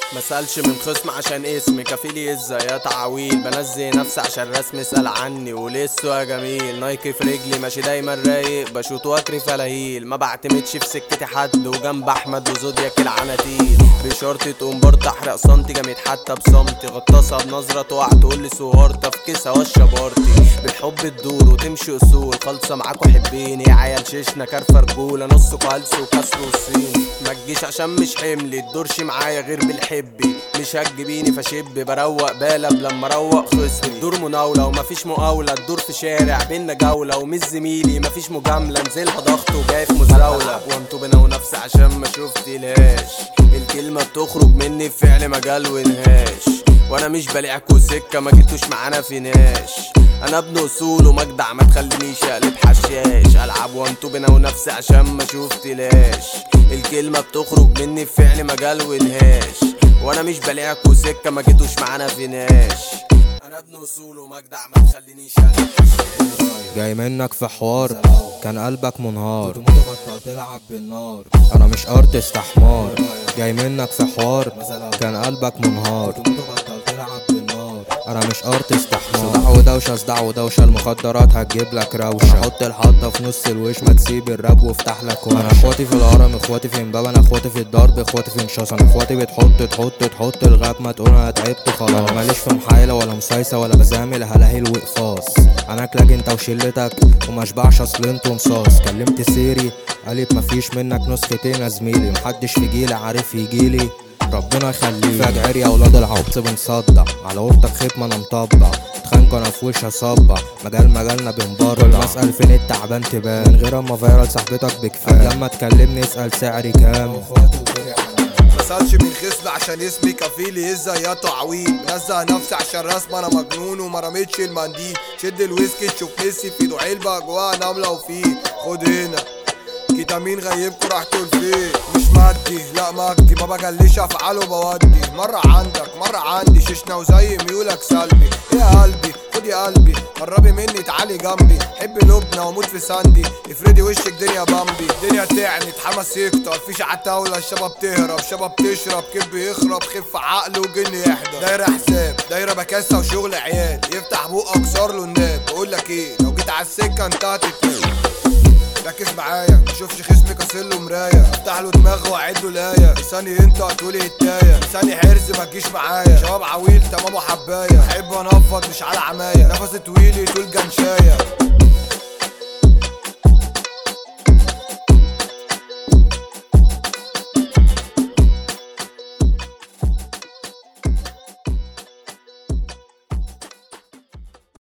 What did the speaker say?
مسألش من خصم عشان اسمي كفيلي يزا يا تعويل بنزي نفسي عشان رسمي اسأل عني ولسه يا جميل نايكي في رجلي ماشي دايما رايق بشوط واكري فلاهيل ما بعتمدش في سكتي حد وجنب احمد وزودياك العناتيل بشرطة امبارت احرق سنتي جامد حتى بصمتي غطاسة بنظرة تقع تقول لي سهارتة في كيسة وشبارتي بالحب تدور وتمشي اصول خالصة معاكوا حبيني يا عيال شيشنا كارفة رجولة نص قلس وكسر الصين ما تجيش عشان مش حملي تدورش معايا غير بالحبي مش هتجيبيني فشب بروق بالب لما اروق خصمي الدور مناولة ومفيش مقاولة الدور في شارع بينا جولة ومش زميلي مفيش مجاملة نزلها ضغط وجاي في مزاولة وانتوا بينا ونفسي عشان ما شفتلهاش الكلمة بتخرج مني في فعل ما جالونهاش وانا مش بليعكوا سكة ما جيتوش معانا في ناش انا ابن اصول ومجدع ما تخلينيش اقلب حشاش العب وانتوا بينا ونفسي عشان ما شفتلاش الكلمة بتخرج مني في فعل ما جالونهاش وانا مش بليعكوا سكة ما جيتوش معانا في ناش انا ابن اصول ومجدع ما تخلينيش اقلب حشاش جاي منك في حوار كان قلبك منهار تموت بطل تلعب بالنار انا مش ارتست حمار جاي منك في حوار كان قلبك منهار تموت بطل تلعب بالنار انا مش ارتست حمار صداع ودوشه صداع ودوشه المخدرات هتجيب لك روشه حط الحطه في نص الوش ما تسيب الراب وافتح لك ورشه انا اخواتي في الهرم اخواتي في امبابه انا اخواتي في الضرب اخواتي في انشاص انا اخواتي بتحط تحط تحط لغايه ما تقول انا تعبت خلاص انا ماليش في محايله ولا مسايسه ولا بزامل هلاهيل وقفاص انا اكلك انت وشلتك وما اشبعش اصل انتوا مصاص كلمت سيري قالت مفيش منك نسختين يا زميلي محدش في جيلي عارف يجيلي ربنا يخليه فجأة يا اولاد العبط بنصدع على قرطك ختمه انا مطبع اتخانقوا انا في وشها صبع مجال مجالنا بنبرع اسال فين التعبان تبان من غير اما فايرال صاحبتك بكفايه لما تكلمني اسال سعري كام واخواتي وفرق على مسألش من خصم عشان اسمي كفيل يزا يا تعويل منزه نفسي عشان رسم انا مجنون وما رميتش المنديل شد الويسكي تشوف ميسي في ايده علبة جواها نملة وفيه خد هنا كيتامين غيبكوا راح تقول فيه مش مادي لا مجدي ما بجليش افعاله بودي مرة عندك مرة عندي شيشنا وزي ميولك سلبي يا قلبي خد يا قلبي قربي مني تعالي جنبي حب لبنى واموت في ساندي افردي وشك دنيا بامبي دنيا تعنت حماس يكتر فيش عتاولة الشباب تهرب شباب تشرب كب يخرب خف عقل وجن يحضر دايرة حساب دايرة بكاسة وشغل عيال يفتح بقك صار له الناب بقول لك ايه لو جيت على السكة انتهت التاني ركز معايا مشوفش خصمي كاسر له مرايه افتح له دماغه واعد له لايه لساني انت هتقولي التايه لساني حرز ما تجيش معايا شباب عويل تمام وحبايه احب انفض مش على عمايه نفسي طويل طول جنشايه